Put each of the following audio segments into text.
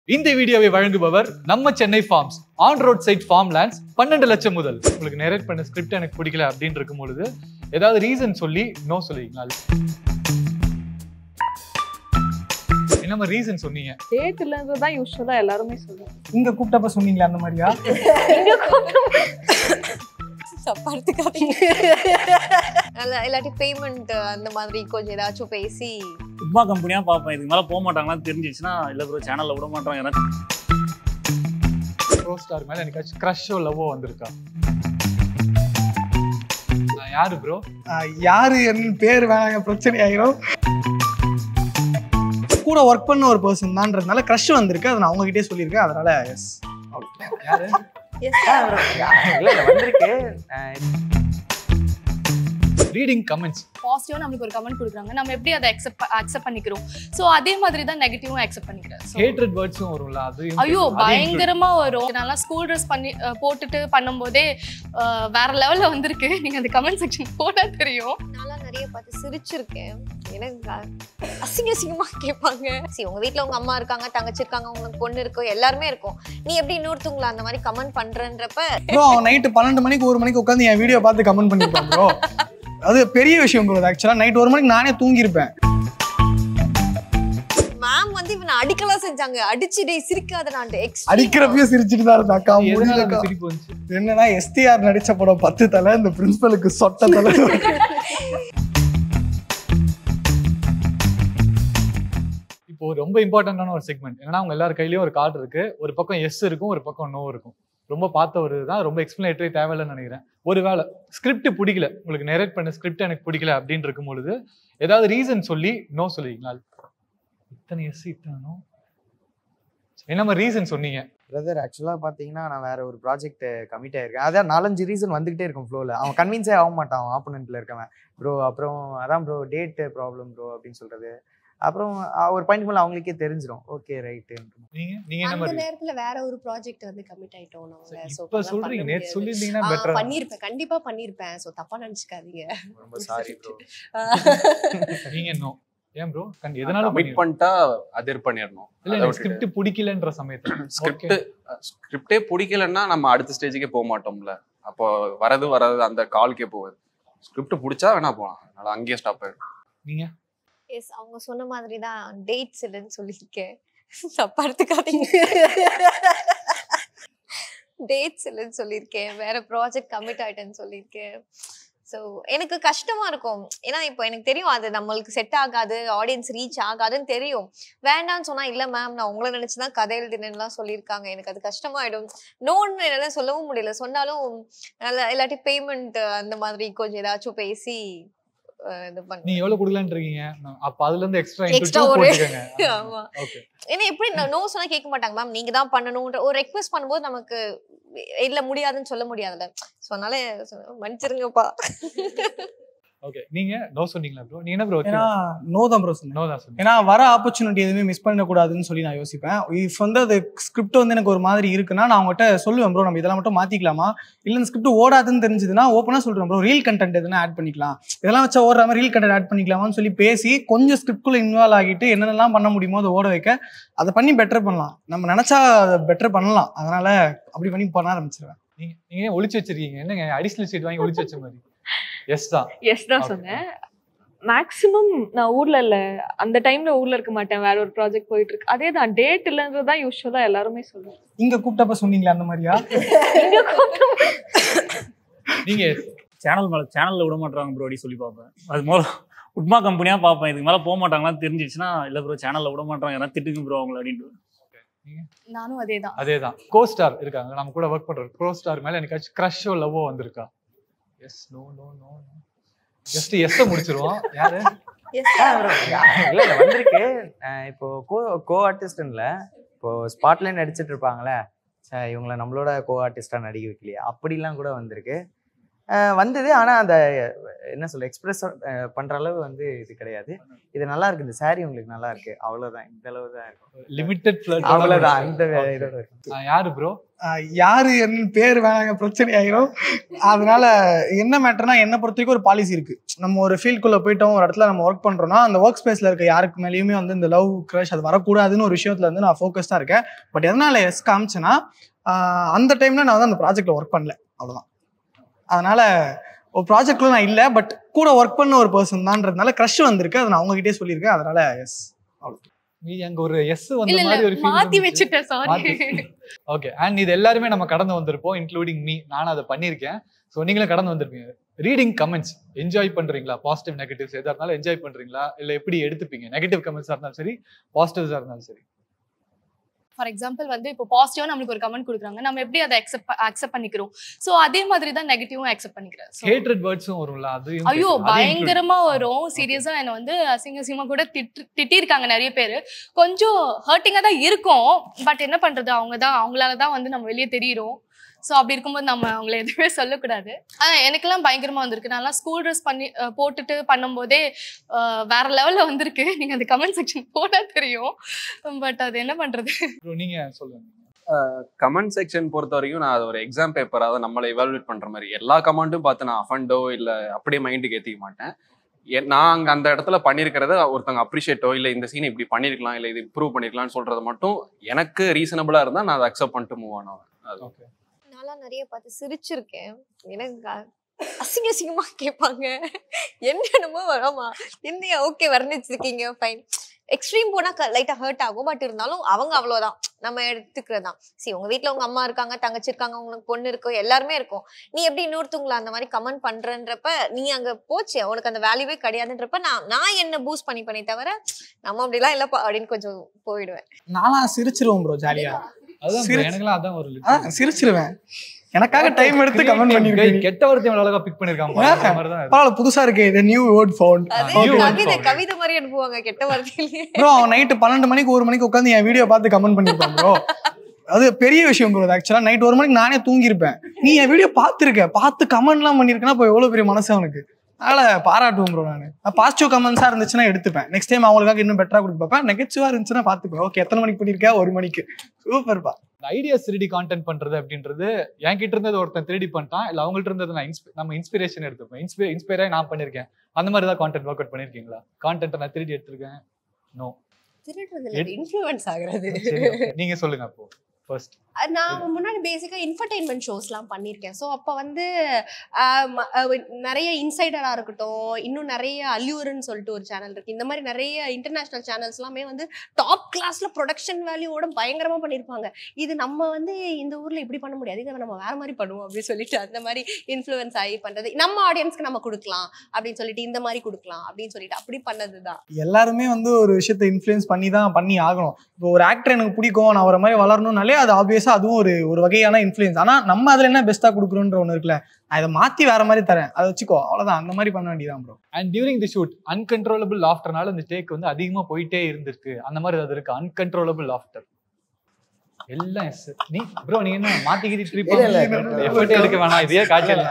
இந்த வீடியோவை வழங்குபவர் நம்ம Chennai farms on road side farm lands பன்னெண்டு லட்சம் முதல் உங்களுக்கு நரேட் பண்ண ஸ்கிரிப்ட் எனக்கு பிடிக்கல அப்படின்னு இருக்கும் பொழுது ஏதாவது ரீசன் சொல்லி நோ சொல்லுவீங்களா என்ன ரீசன் சொன்னீங்க டேட் இல்லைன்றது தான் யூஸ்வலா எல்லாருமே சொல்லுவாங்க இங்க கூப்பிட்டப்ப சொன்னீங்களா அந்த மாதிரியா தப்பாடுத்துக்காதீங்க அல்ல இல்லாட்டி பேமெண்ட் அந்த மாதிரி கொஞ்சம் ஏதாச்சும் பேசி உப்மா கம்பெனியா பார்ப்பேன் இதுக்கு மேல போக மாட்டாங்களான்னு தெரிஞ்சிச்சுன்னா இல்ல ப்ரோ சேனல்ல விட மாட்டாங்க எனக்கு ப்ரோ ஸ்டார் மேல எனக்கு க்ரஷோ லவ்வோ வந்திருக்கா நான் யாரு ப்ரோ ஆஹ் யாரு என்ன பேர் வேணாங்க பிரச்சனை ஆயிரும் கூட ஒர்க் பண்ண ஒரு பர்சன் தான்றதுனால க்ரஷ் வந்திருக்கு அதை நான் அவங்ககிட்டயே சொல்லியிருக்கேன் அதனால எஸ் யாரு இல்ல இல்ல வந்திருக்கு அஹ் ரீடிங் கமெண்ட்ஸ் பாசிட்டிவா நம்மளுக்கு ஒரு கமெண்ட் கொடுக்குறாங்க நம்ம எப்படி அதை அக்செப்ட் அக்செப்ட் பண்ணிக்கிறோம் சோ அதே மாதிரி தான் நெகட்டிவும் அக்செப்ட் பண்ணிக்கிறேன் So, ஹேட்ரட் வேர்ட்ஸும் வரும்ல அது ஐயோ பயங்கரமா வரும் நல்லா ஸ்கூல் ட்ரெஸ் பண்ணி அஹ், போட்டுட்டு பண்ணும்போதே அஹ், வேற லெவல்ல வந்திருக்கு நீங்க அந்த கமெண்ட் செக்ஷன் போட்டா தெரியும் நான்லாம் நிறைய பார்த்து சிரிச்சிருக்கேன் எனக்கு அ- அசிங்க அசிங்கமா கேட்பாங்க சரி உங்க வீட்ல உங்க அம்மா இருக்காங்க தங்கச்சி இருக்காங்க உங்களுக்கு பொண்ணு இருக்கும் எல்லாருமே இருக்கும் நீ எப்படி இன்னொருத்தவங்கள அந்த மாதிரி கமெண்ட் பண்றன்றப்ப ப்ரோ அவன் நைட்டு பன்னெண்டு மணிக்கு ஒரு மணிக்கு உட்காந்து என் வீடியோ பார்த்து கமெண்ட் பண்ணிருப்பான் ப்ரோ அது பெரிய விஷயம் ப்ரோ ஆக்சுவலா நைட் ஒரு மணிக்கு நானே தூங்கியிருப்பேன் மேம் வந்து இவனை அடிக்கலாம் செஞ்சாங்க அடிச்சு டேய் சிரிக்காத நான் அடிக்கிறப்பயே சிரிச்சுட்டு தான் இருந்தாக்கா எதனால முடியலக்கா அந்த சிரிப்பு வந்துச்சு என்னன்னா எஸ்டிஆர் நடிச்ச படம் பத்து தலை இந்த பிரின்சிபலுக்கு சொட்ட தலை இப்போ ரொம்ப இம்பார்ட்டன்டான ஒரு செக்மெண்ட் என்னன்னா அவங்க எல்லார் கையிலயும் ஒரு கார்டு இருக்கு ஒரு பக்கம் எஸ் இருக்கும் ஒரு பக்கம் நோ இருக்கும் ரொம்ப பார்த்த ஒரு தான் ரொம்ப எக்ஸ்பிளேட்டரி தேவையில்லைன்னு நினைக்கிறேன் ஒருவேளை ஸ்கிரிப்ட் பிடிக்கல உங்களுக்கு நரேட் பண்ண ஸ்கிரிப்ட் எனக்கு பிடிக்கல அப்படின்னு இருக்கும் பொழுது ஏதாவது ரீசன் சொல்லி நோ சொல்லுவீங்களா இத்தனை எஸ் இத்தனை no? என்ன மாதிரி ரீசன் சொன்னீங்க பிரதர் ஆக்சுவலாக பார்த்தீங்கன்னா நான் வேற ஒரு ப்ராஜெக்ட் கமிட் ஆயிருக்கேன் அதான் நாலஞ்சு ரீசன் வந்துகிட்டே இருக்கும் ஃப்ளோவில் அவன் கன்வின்ஸே ஆக மாட்டான் அவன் ஆப்போனண்ட்ல இருக்கவன் ப்ரோ அப்புறம் அதான் ப்ரோ டேட் ப்ராப்ளம் ப்ரோ அப்படின்னு சொல்றது அப்புறம் அஹ் ஒரு பாயிண்ட் மேலே அவங்களுக்கே தெரிஞ்சிடும் ஓகே ரைட்டு நீங்க நீங்க என்ன அந்த மாதிரி நேரத்துல வேற ஒரு ப்ராஜெக்ட் வந்து கமிட் ஆயிட்டோம் நாங்க So, இப்ப இப்ப சொல்றீங்க பண்ண நேத்து முடியாது. சொல்லியிருந்தீங்கன்னா ஆ, பெட்டரா பண்ணிருப்பேன் கண்டிப்பா பண்ணிருப்பேன் சோ தப்பா நினைச்சுக்காதீங்க ரொம்ப சாரி ப்ரோ நீங்க நோ ஏன் ப்ரோ எதனால கமிட் பண்ணீங்க? பண்ணிட்டா அதிர் பண்ணிடணும் இல்ல எனக்கு ஸ்கிரிப்ட் பிடிக்கலன்ற சமயத்துல ஸ்கிரிப்ட் ஸ்கிரிப்டே பிடிக்கலன்னா நம்ம அடுத்த ஸ்டேஜுக்கே போக மாட்டோம்ல அப்போ வரது வராது அந்த கால்க்கே போகுது ஸ்கிரிப்ட் பிடிச்சா வேணா போகலாம் அதனால அங்கேயே ஸ்டாப் ஆயிடும் நீங்க எஸ் அவங்க சொன்ன மாதிரி தான் டேட்ஸ் இல்லைன்னு சொல்லியிருக்கேன் தப்பா எடுத்துக்காதீங்க டேட்ஸ் இல்லைன்னு சொல்லியிருக்கேன் வேற ப்ராஜெக்ட் கமிட் ஆயிட்டேன்னு சொல்லியிருக்கேன் ஸோ எனக்கு கஷ்டமா இருக்கும் ஏன்னா இப்போ எனக்கு தெரியும் அது நம்மளுக்கு செட் ஆகாது ஆடியன்ஸ் ரீச் ஆகாதுன்னு தெரியும் வேண்டாம்னு சொன்னா இல்ல மேம் நான் உங்களை நினைச்சுதான் கதை எழுதினேன்லாம் சொல்லியிருக்காங்க எனக்கு அது கஷ்டமாயிடும் நோன்னு என்னால சொல்லவும் முடியல சொன்னாலும் நல்ல இல்லாட்டி பேமெண்ட் அந்த மாதிரி கொஞ்சம் ஏதாச்சும் பேசி அஹ், இது பண்ண நீங்க எவ்வளவு கொடுக்கலான்னு இருக்கீங்க அப்ப அதுல இருந்து எக்ஸ்ட்ரா Extra இன்ட்ரோ ஒரு- போட்டுக்கங்க ஆமா ஓகே ஏன்னா எப்படி நோ சொன்னா கேட்க மாட்டாங்க மேம் நீங்க தான் பண்ணணும்ன்ற ஒரு ரெக்வெஸ்ட் பண்ணும்போது நமக்கு இல்ல முடியாதுன்னு சொல்ல முடியாதுல்ல சோ அதனால சொன்னேன், மன்னிச்சிருங்கப்பா ஓகே நீங்க நோ சொன்னீங்களா ப்ரோ நீங்க என்ன ப்ரோ ஏன்னா நோ தான் ப்ரோ சொன்னேன் நோ தான் சொன்னீங்க ஏன்னா வர ஆப்பர்ச்சுனிட்டி எதுவுமே மிஸ் பண்ணக்கூடாதுன்னு சொல்லி நான் யோசிப்பேன் இஃப் வந்து அது ஸ்கிரிப்ட் வந்து எனக்கு ஒரு மாதிரி இருக்குன்னா நான் அவங்ககிட்ட சொல்லுவேன் ப்ரோ நம்ம இதெல்லாம் மட்டும் மாத்திக்கலாமா இல்ல இந்த ஸ்கிரிப்ட் ஓடாதுன்னு தெரிஞ்சதுன்னா ஓப்பனா சொல்றேன் ப்ரோ ரீல் கண்டென்ட் எதுனா ஆட் பண்ணிக்கலாம் இதெல்லாம் வச்சா ஓடுற மாதிரி ரீல் கண்டென்ட் ஆட் பண்ணிக்கலாமான்னு சொல்லி பேசி கொஞ்சம் ஸ்கிரிப்ட்குள்ள இன்வால்வ் ஆகிட்டு என்னென்னலாம் பண்ண முடியுமோ அதை ஓட வைக்க அதை பண்ணி பெட்டர் பண்ணலாம் நம்ம நினைச்சா அதை பெட்டர் பண்ணலாம் அதனால அப்படி பண்ணி பண்ண ஆரம்பிச்சிருவேன் நீங்க நீங்க ஏன் ஒளிச்சு வச்சிருக்கீங்க என்னங்க அடிஷனல் சீட் வாங்கி ஒளிச்சு வச்ச மாதிரி எஸ் தான் எஸ் தான் Okay. சொன்னேன் மேக்ஸிமம் நான் ஊர்ல இல்ல அந்த டைம்ல ஊர்ல இருக்க மாட்டேன் வேற ஒரு ப்ராஜெக்ட் போயிட்டு இருக்கு அதே தான் டேட் இல்லைன்றது தான் யூஸ்வலா எல்லாருமே சொல்லுவாங்க இங்க கூப்பிட்டப்ப சொன்னீங்களா அந்த மாதிரியா இங்க கூப்பிட்டு நீங்க yes. சேனல் மேல சேனல்ல விட மாட்டாங்க ப்ரோ அப்படி சொல்லி பார்ப்பேன் அது மூலம் உப்மா கம்பெனியா பார்ப்பேன் இதுக்கு மேல போக மாட்டாங்களான்னு தெரிஞ்சிச்சுன்னா இல்ல ப்ரோ சேனல்ல விட மாட்டாங்க யாராவது திட்டுங்க ப்ரோ அவங்கள அப்படின்ட்டு நானும் அதே தான் அதேதான் கோ ஸ்டார் இருக்காங்க நம்ம கூட ஒர்க் பண்ற கோ ஸ்டார் மேல எனக்கு க்ரஷோ லவ்வோ வந்திருக்கா yes no no no just yes முடிச்சிருவோம் யாரு இல்ல இல்ல வந்திருக்கு அஹ் இப்போ கோ கோ ஆர்டிஸ்ட்ல இப்போ ஸ்பாட்ல நடிச்சிட்டு இருப்பாங்களே ச்சே, இவங்கள நம்மளோட கோ ஆர்டிஸ்டா நடிக்க வைக்கலையா அப்படிலாம் கூட வந்திருக்கு அஹ் வந்தது ஆனா அந்த அஹ், என்ன சொல்ல எக்ஸ்பிரஸ் பண்ற அளவு வந்து இது கிடையாது இது நல்லா இருக்கு இந்த saree உங்களுக்கு நல்லா இருக்கு அவ்வளவுதான் இந்த அளவு தான் இருக்கும் லிமிட்டட் அவ்வளவுதான் இந்த இதோட இருக்கும் யாரு ப்ரோ ஆஹ் யாரு என்ன பேர் வேணாங்க பிரச்சனை ஆயிரும் அதனால என்ன மேட்டர்னா என்ன பொறுத்த வரைக்கும் ஒரு பாலிசி இருக்கு நம்ம ஒரு ஃபீல்டுக்குள்ள போயிட்டோம் ஒரு இடத்துல நம்ம ஒர்க் பண்றோம்னா அந்த ஒர்க் ஸ்பேஸ்ல இருக்க யாருக்கு மேலேயுமே வந்து இந்த லவ் க்ரஷ் அது வரக்கூடாதுன்னு ஒரு விஷயத்துல வந்து நான் ஃபோக்கஸ்டா இருக்கேன் பட் எதனால எஸ் காமிச்சேன்னா ஆஹ் அந்த டைம்ல நான் வந்து அந்த ப்ராஜெக்ட்ல ஒர்க் பண்ணல அவ்வளவுதான் அதனால ஒரு ப்ராஜெக்ட்ல நான் இல்லை பட் கூட ஒர்க் பண்ண ஒரு பர்சன் தான்றதுனால க்ரஷ் வந்திருக்கு அதை நான் அவங்ககிட்டயே சொல்லியிருக்கேன் அதனால எஸ் மீதி அங்க ஒரு எஸ் இல்ல வந்த மாதிரி ஒரு இல்ல மாத்தி வச்சுட்டேன் சாரி மாத்தி. ஓகே அண்ட் இது எல்லாருமே நம்ம கடந்து வந்திருப்போம் இன்க்ளூடிங் மீ நானும் அதை பண்ணியிருக்கேன் ஸோ நீங்களும் கடந்து வந்திருப்பீங்க ரீடிங் கமெண்ட்ஸ் என்ஜாய் பண்றீங்களா பாசிட்டிவ் நெகட்டிவ்ஸ் எதா இருந்தாலும் என்ஜாய் பண்றீங்களா இல்ல எப்படி எடுத்துப்பீங்க நெகட்டிவ் கமெண்ட்ஸா இருந்தாலும் சரி பாசிட்டிவ்ஸா இருந்தாலும் சரி ஃபார் எக்ஸாம்பிள் வந்து இப்போ பாசிட்டிவா நம்மளுக்கு ஒரு கமெண்ட் கொடுக்குறாங்க நம்ம எப்படி அதை அக்செப்ட் அக்செப்ட் பண்ணிக்கிறோம் சோ அதே மாதிரி தான் நெகட்டிவும் அக்செப்ட் பண்ணிக்கிறேன் So, ஹேட்ரட் வேர்ட்ஸும் வரும்ல அது ஐயோ பயங்கரமா வரும் சீரியஸா என்ன வந்து அசிங்க அசிங்கமா கூட திட்டு திட்டிருக்காங்க நிறைய பேர் கொஞ்சம் ஹர்ட்டிங்கா தான் இருக்கும் பட் என்ன பண்றது அவங்க தான் அவங்களால தான் வந்து நம்ம வெளியே தெரியிறோம் ஸோ அப்படி இருக்கும்போது நம்ம அவங்கள எதுவுமே சொல்லக்கூடாது ஆனால் எனக்கெல்லாம் பயங்கரமா வந்திருக்கு நான்லாம் ஸ்கூல் ட்ரெஸ் பண்ணி அஹ் போட்டுட்டு பண்ணும்போதே அஹ் வேற லெவல்ல வந்திருக்கு நீங்க அந்த கமெண்ட் செக்ஷன் போனா தெரியும் பட் அது என்ன பண்றது Bro, நீங்க சொல்லுங்க கமெண்ட் செக்ஷன் பொறுத்த வரைக்கும் நான் அது ஒரு எக்ஸாம் பேப்பராக தான் நம்மளை எவாலுவேட் பண்ற மாதிரி எல்லா கமெண்ட்டும் பார்த்து நான் அஃபண்டோ இல்லை அப்படியே மைண்டுக்கு ஏற்றிக்க மாட்டேன் எ- நான் அங்கே அந்த இடத்துல பண்ணியிருக்கிறத ஒருத்தவங்க அப்ரிஷியேட்டோ இல்லை இந்த சீன் இப்படி பண்ணியிருக்கலாம் இல்லை இது இம்ப்ரூவ் பண்ணிருக்கலாம்னு சொல்றது மட்டும் எனக்கு ரீசனபிளாக இருந்தால் நான் அதை அக்செப்ட் பண்ணிட்டு மூவ் ஆனேன் அது ஓகே நான்லாம் நிறைய பார்த்து சிரிச்சிருக்கேன் எனக்கு அ- அசிங்க அசிங்கமா கேட்பாங்க என்னென்னமோ வராமா என்னையா ஓகே வர்ணிச்சிருக்கீங்க ஃபைன் எக்ஸ்ட்ரீம் போனா லைட்டா ஹர்ட் ஆகும் பட் இருந்தாலும் அவங்க அவ்வளவுதான் நம்ம எடுத்துக்கிறது தான் சரி உங்க வீட்ல உங்க அம்மா இருக்காங்க தங்கச்சி இருக்காங்க உங்களுக்கு பொண்ணு இருக்கும் எல்லாருமே இருக்கும் நீ எப்படி இன்னொருத்தவங்கள அந்த மாதிரி கமெண்ட் பண்றன்றப்ப நீ அங்க போச்சு உனக்கு அந்த வேல்யூவே கிடையாதுன்றப்ப நான் நான் என்ன பூஸ்ட் பண்ணி பண்ணி தவிர நம்ம அப்படிலாம் இல்லப்பா அப்படின்னு கொஞ்சம் போயிடுவேன் நானா சிரிச்சிருவோம் ப்ரோ ஜாலியா அதான் bro, சிரிச்சு- எனக்கெல்லாம் அதான் ஒரு ஆ சிரிச்சிருவேன் எனக்காக டைம் எடுத்து கமெண்ட் பண்ணிருக்கீங்க கெட்ட வார்த்தை அவ்வளவு அழகா பிக் பண்ணிருக்காங்க பாருங்க, அந்த மாதிரி தான் இது. பரவாயில்ல புதுசா இருக்கு இது நியூ வேர்ட் ஃபவுண்ட் அதே Okay. கவிதை கவிதை மாதிரி அனுப்புவாங்க கெட்ட வார்த்தையிலேயே ப்ரோ அவன் நைட்டு பன்னெண்டு மணிக்கு ஒரு மணிக்கு உட்காந்து என் வீடியோ பார்த்து கமெண்ட் பண்ணிருப்பான் ப்ரோ அது பெரிய விஷயம் ப்ரோ ஆக்சுவலா நைட் ஒரு மணிக்கு நானே தூங்கியிருப்பேன் நீ என் வீடியோ பார்த்துருக்க பார்த்து கமெண்ட்லாம் பண்ணிருக்கேன்னா இப்போ எவ்வளவு பெரிய மனசு அவனுக்கு அதனால பாராட்டுவேன் ப்ரோ நான் பாசிட்டிவ் கமெண்ட்ஸா இருந்துச்சுன்னா எடுத்துப்பேன் நெக்ஸ்ட் டைம் அவங்களுக்காக இன்னும் பெட்டரா கொடுத்து பார்ப்பேன் நெகட்டிவா இருந்துச்சுன்னா பார்த்துப்பேன் ஓகே எத்தனை மணிக்கு பண்ணிருக்கேன் ஒரு மணிக்கு சூப்பர்ப்பா ஐடியாஸ் திருடி கான்டென்ட் பண்றது அப்படின்றது என்கிட்ட இருந்தது ஒருத்தன் திருடி பண்ணிட்டான் இல்ல அவங்கள்ட்ட இருந்தது நான் inspi- நம்ம இன்ஸ்பிரேஷன் எடுத்துப்பேன் இன்ஸ்பி இன்ஸ்பயரா நான் பண்ணிருக்கேன் அந்த மாதிரி தான் கான்டென்ட் ஒர்க் அவுட் பண்ணிருக்கீங்களா கான்டென்ட் நான் திருடி எடுத்திருக்கேன் நோ திருடுறதுல இன்ஃப்ளூயன்ஸ் ஆகுறது நீங்க சொல்லுங்க அப்போ ஃபர்ஸ்ட் அது நான் முன்னாடி பேசிக்கா இன்ஃபர்டைன்மெண்ட் ஷோஸ்லாம் பண்ணியிருக்கேன் ஸோ அப்போ வந்து ஆஹ் ம- அஹ் நிறைய இன்சைடராக இருக்கட்டும் இன்னும் நிறைய அல்லூர்னு சொல்லிட்டு ஒரு சேனல் இருக்கு இந்த மாதிரி நிறைய இன்டர்நேஷனல் சேனல்ஸ் எல்லாமே வந்து டாப் கிளாஸ்ல ப்ரொடக்ஷன் வேல்யூவோட பயங்கரமா பண்ணியிருப்பாங்க இது நம்ம வந்து இந்த ஊர்ல இப்படி பண்ண முடியாது இதை நம்ம வேற மாதிரி பண்ணுவோம் அப்படின்னு சொல்லிட்டு அந்த மாதிரி இன்ஃப்ளூயன்ஸ் ஆகி பண்றது நம்ம ஆடியன்ஸ்க்கு நம்ம கொடுக்கலாம் அப்படின்னு சொல்லிட்டு இந்த மாதிரி கொடுக்கலாம் அப்படின்னு சொல்லிட்டு அப்படி பண்ணதுதான் எல்லாருமே வந்து ஒரு விஷயத்தை இன்ஃப்ளூயன்ஸ் பண்ணி தான் பண்ணி ஆகணும் இப்போ ஒரு ஆக்டர் எனக்கு பிடிக்கும் நான் அவரை மாதிரி வளரணும்னாலே அது ஆப்வியஸா அதுவும் ஒரு ஒரு வகையான இன்ஃப்ளூயன்ஸ் ஆனா நம்ம அதுல என்ன பெஸ்ட்டா கொடுக்குறோன்ற ஒன்று இருக்குல்ல நான் இதை மாத்தி வேற மாதிரி தரேன் அதை வச்சுக்கோ அவ்வளவுதான் அந்த மாதிரி பண்ண வேண்டியதான் bro and during the shoot uncontrollable லாஃப்டர்னால இந்த டேக் வந்து அதிகமா போயிட்டே இருந்திருக்கு அந்த மாதிரி அது இருக்கு அன்கன்ட்ரோலபிள் லாஃப்டர் எல்லாம் எஸ் நீ ப்ரோ நீ என்ன மாத்திக்கிட்டு ட்ரிப் இல்ல, இல்ல, correct ஆ. எஃபர்ட் எடுக்க வேணாம் இதே காய்ச்சல்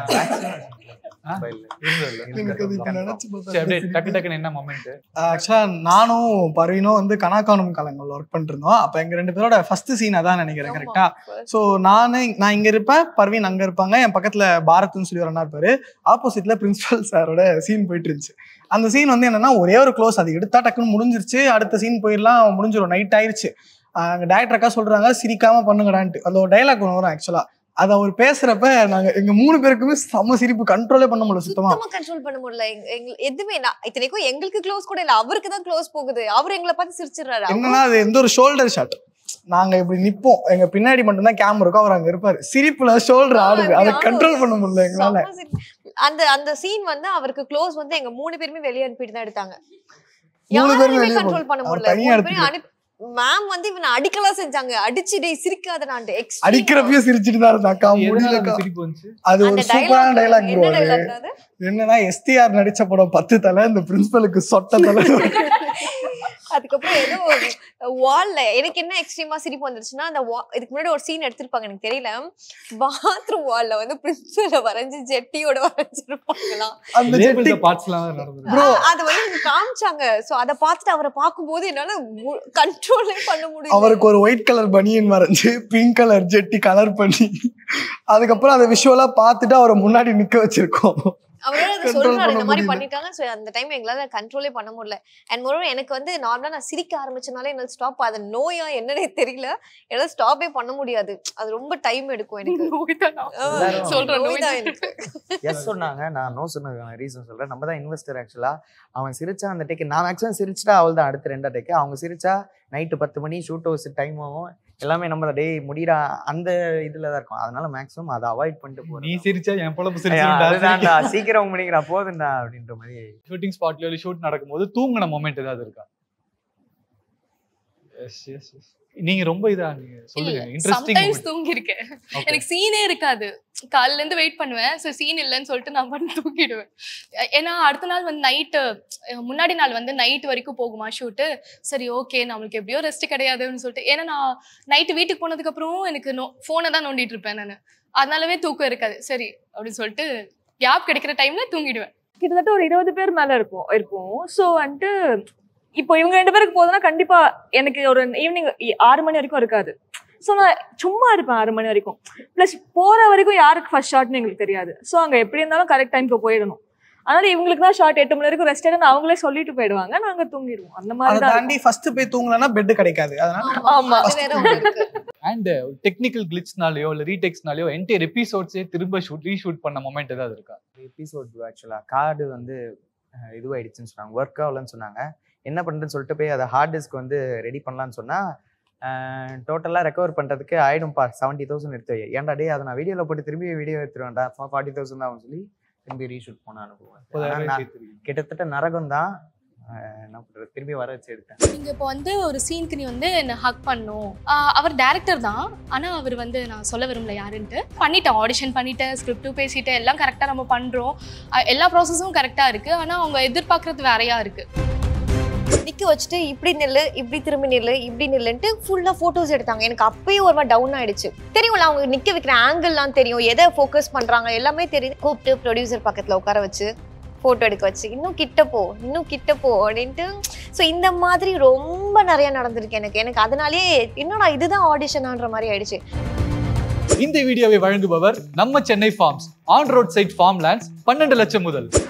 எனக்கு அது இப்ப நினைச்சு பார்த்தா அப்படியே டக்கு டக்குன்னு என்ன மொமெண்ட் ஆக்சுவலா நானும் பர்வீனும் வந்து கனாக்கானும் காலங்கள் ஒர்க் பண்ணிட்டு இருந்தோம் அப்ப எங்க ரெண்டு பேரோட ஃபர்ஸ்ட் சீன் அதான் நினைக்கிறேன் கரெக்டா சோ நானு நான் இங்க இருப்பேன் பர்வீன் அங்க இருப்பாங்க என் பக்கத்துல பாரத்னு சொல்லி ஒரு அண்ணா இருப்பாரு ஆப்போசிட்ல பிரின்சிபல் சாரோட சீன் போயிட்டு இருந்துச்சு அந்த சீன் வந்து என்னன்னா ஒரே ஒரு க்ளோஸ் அது எடுத்தா டக்குன்னு முடிஞ்சிருச்சு அடுத்த சீன் போயிடலாம் முடிஞ்சிடும் நைட் ஆயிருச்சு ஆஹ் அங்க டேரக்டர் அக்கா சொல்றாங்க சிரிக்காம பண்ணுங்கடான்ட்டு அந்த ஒரு டைலாக் ஒன்று வரும் ஆக்சுவலா அது அவர் பேசுறப்ப நாங்க எங்க மூணு பேருக்குமே செம்ம சிரிப்பு கண்ட்ரோலே பண்ண முடியல சுத்தமா சுத்தமா கண்ட்ரோல் பண்ண முடியல எங்க- எங்க- எதுவுமே நான் இத்தனைக்கும் எங்களுக்கு க்ளோஸ் கூட இல்ல அவருக்கு தான் க்ளோஸ் போகுது அவர் எங்களை பார்த்து சிரிச்சிடுறாரு அவரு என்னன்னா அது எந்த ஒரு ஷோல்டர் ஷாட் நாங்க இப்படி நிப்போம் எங்க பின்னாடி மட்டும்தான் கேமரா இருக்கும் அவர் அங்க இருப்பாரு சிரிப்புல ஷோல்டர் ஆடுது அதை கண்ட்ரோல் பண்ண முடியல எங்களால செம்ம சிரி- அந்த அந்த சீன் வந்து அவருக்கு க்ளோஸ் வந்து எங்க மூணு பேருமே வெளியே அனுப்பிட்டு தான் எடுத்தாங்க மூணு பேரும் யாராலுமே வெளிய கண்ட்ரோல் பண்ண அவர் முடியல தனியா மூணு பேரும் அனுப்பி மேம் வந்து இவனை அடிக்கலாம் செஞ்சாங்க அடிச்சு டேய் சிரிக்காத நான் அடிக்கிறப்பயே சிரிச்சுட்டு தான் இருந்தாக்கா முடியலக்கா சிரிப்பு வந்துச்சு அது ஒரு அந்த சூப்பரான டைலாக் ப்ரோ என்ன அது டைலாக் அது என்னன்னா எஸ்டிஆர் நடிச்ச படம் பத்து தலை இந்த பிரின்சிபலுக்கு சொட்ட தலை அதுக்கப்புறம் ஏதோ வால்ல எனக்கு என்ன எக்ஸ்ட்ரீமா சிரிப்பு வந்துருச்சுன்னா அந்த wall- இதுக்கு முன்னாடி ஒரு சீன் எடுத்திருப்பாங்க எனக்கு தெரியல பாத்ரூம் வால்ல வந்து பிரின்சிபல வரைஞ்சு ஜெட்டியோட வரைஞ்சிருப்பாங்களாம் அந்த லேபிள் ஜெட்டி பார்ட்ஸ்லாம் நடந்தது ப்ரோ அ- அத வந்து எனக்கு காமிச்சாங்க சோ அத பார்த்துட்டு அவரை பார்க்கும்போது என்னால கண்ட்ரோலே பண்ண முடியல அவருக்கு ஒரு ஒயிட் கலர் பனியன் வரைஞ்சு பிங்க் கலர் ஜெட்டி கலர் பண்ணி அதுக்கப்புறம் அதை விஷுவலா பார்த்துட்டு அவரை முன்னாடி நிக்க வச்சிருக்கோம் அவரோட அதை control சொல்றாரு இந்த பண்ண மாதிரி முடியல. பண்ணிருக்காங்க சோ அந்த டைம் எங்களால கண்ட்ரோலே பண்ண முடியல அண்ட் மோரோவர் எனக்கு வந்து நார்மலா நான் சிரிக்க ஆரம்பிச்சனாலே என்னால ஸ்டாப் அது நோயா என்னன்னே தெரியல என்னால ஸ்டாப்பே பண்ண முடியாது அது ரொம்ப டைம் எடுக்கும் எனக்கு நோய்தானா? ஆ, எல்லாரும் சொல்றேன், நோய் தான் நோய் எனக்கு எஸ் சொன்னாங்க நான் நோ சொன்னதுக்கான ரீசன் சொல்றேன் நம்ம தான் இன்வெஸ்டர் ஆக்சுவலா அவன் சிரிச்சா அந்த டேக்கு நான் மேக்ஸிமம் சிரிச்சிட்டா அவள் தான் அடுத்த ரெண்டா டேக்கு அவங்க சிரிச்சா நைட்டு பத்து மணி ஷூட் ஹவுஸ் டைம் ஆகும் எல்லாமே நம்ம டேய் முடிடா அந்த இதுல தான் இருக்கும் அதனால மேக்ஸிமம் அதை அவாய்ட் பண்ணிட்டு நீ போறேன் சிரிச்சா என் பொழப்பு அதுதான்டா சிரிச்சா சீக்கிரம் முடிக்கிறா போதுண்டா அப்படின்ற மாதிரி ஷூட்டிங் ஸ்பாட்லயோ இல்லை ஷூட் நடக்கும்போது தூங்கின மொமெண்ட் ஏதாவது இருக்கா எஸ் எஸ் எஸ் நீங்க ரொம்ப இதா நீங்க சொல்லுங்க இல்ல, இன்ட்ரெஸ்டிங் sometimes தூங்கியிருக்கேன் எனக்கு சீனே இருக்காது காலையில இருந்து வெயிட் பண்ணுவேன் ஸோ சீன் இல்லைன்னு சொல்லிட்டு நான் பண்ணி தூங்கிடுவேன் அஹ் ஏன்னா அடுத்த நாள் வந்து நைட்டு முன்னாடி நாள் வந்து நைட் வரைக்கும் போகுமா ஷூட்டு சரி ஓகே நம்மளுக்கு எப்படியோ ரெஸ்ட் கிடையாதுன்னு சொல்லிட்டு ஏன்னா நான் நைட்டு வீட்டுக்கு போனதுக்கு அப்புறம் எனக்கு நோ ஃபோனை தான் நோண்டிட்டு இருப்பேன் நான் அதனாலவே தூக்கம் இருக்காது சரி அப்படின்னு சொல்லிட்டு கேப் கிடைக்கிற டைம்ல தூங்கிடுவேன் கிட்டத்தட்ட ஒரு இருபது பேர் மேல இருக்கும் இருக்கும் ஸோ வந்துட்டு இப்போ இவங்க ரெண்டு பேருக்கு போதுன்னா கண்டிப்பா எனக்கு ஒரு ஈவினிங் ஆறு மணி வரைக்கும் இருக்காது ஸோ நான் சும்மா இருப்பேன் ஆறு மணி வரைக்கும் ப்ளஸ் போற வரைக்கும் யாருக்கு ஃபர்ஸ்ட் ஷாட்னு எங்களுக்கு தெரியாது ஸோ அங்க எப்படி இருந்தாலும் கரெக்ட் டைம்க்கு போயிடணும் அதனால இவங்களுக்கு தான் ஷார்ட் எட்டு மணி வரைக்கும் ரெஸ்ட் எடுன்னு அவங்களே சொல்லிட்டு போயிடுவாங்க நாங்க தூங்கிடுவோம் அந்த அதை மாதிரி தான் தாண்டி ஃபர்ஸ்ட் போய் தூங்கலன்னா பெட் கிடைக்காது அதனால ஆமா. அது வேற ஒண்ணு இருக்கு அண்ட் டெக்னிக்கல் கிளிச்னாலயோ இல்ல ரீடெக்ஸ்னாலயோ என்டையர் எபிசோட்ஸே திரும்ப ஷூட் ரீஷூட் பண்ண மொமெண்ட் ஏதாவது இருக்கா எபிசோட் ஆக்சுவலாக கார்டு வந்து அஹ், இதுவாயிடுச்சுன்னு சொன்னாங்க ஒர்க் ஆகலன்னு சொன்னாங்க என்ன பண்ணுறதுன்னு சொல்லிட்டு போய் அதை ஹார்ட் டிஸ்க் வந்து ரெடி பண்ணலான்னு சொன்னால் டோட்டலாக ரெக்கவர் பண்ணுறதுக்கு ஆயிடும்பா செவன்ட்டி தௌசண்ட் எடுத்து வை ஏன்டா டே அதை நான் வீடியோவில் போட்டு திரும்பி வீடியோ எடுத்துருவேன்டா ஃபார்ட்டி தௌசண்ட் தான் சொல்லி திரும்பி ரீஷூட் போன அனுப்புவேன் முப்பதாயிரம் ஆனா, சேர்த்துருக்கீங்க. கிட்டத்தட்ட நரகம் தான் என்ன பண்ணுறது திரும்பி வர வச்சு எடுத்தேன் நீங்க இப்போ வந்து ஒரு சீனுக்கு நீ வந்து என்ன ஹக் பண்ணும் ஆஹ் அவர் டேரக்டர் தான் ஆனா அவர் வந்து நான் சொல்ல விரும்பல யாருன்ட்டு பண்ணிட்டேன் ஆடிஷன் பண்ணிட்டேன் ஸ்கிரிப்டும் பேசிட்டேன் எல்லாம் கரெக்டா நம்ம பண்றோம் ஆஹ் எல்லா ப்ராசஸும் கரெக்டா இருக்கு ஆனா அவங்க எதிர்பார்க்கறது வேறையா இருக்கு நிக்க வச்சுட்டு இப்படி நில்லு இப்படி திரும்பி நில்லு இப்படி நில்லுன்ட்டு ஃபுல்லா போட்டோஸ் எடுத்தாங்க எனக்கு அப்பயே ஒரு மாதிரி டவுன் ஆயிடுச்சு தெரியும்ல அவங்க நிக்க வைக்கிற ஆங்கிள்லாம் தெரியும் எதை ஃபோக்கஸ் பண்றாங்க எல்லாமே தெரியும் கூப்பிட்டு ப்ரொடியூசர் பக்கத்துல உட்கார வச்சு போட்டோ எடுக்க வச்சு இன்னும் கிட்ட போ இன்னும் கிட்ட போ அப்படின்ட்டு ஸோ இந்த மாதிரி ரொம்ப நிறைய நடந்திருக்கு எனக்கு எனக்கு அதனாலேயே என்னடா இதுதான் ஆடிஷனான்ற மாதிரி ஆயிடுச்சு இந்த வீடியோவை வழங்குபவர் நம்ம Chennai farms on road side farm lands பன்னெண்டு லட்சம் முதல்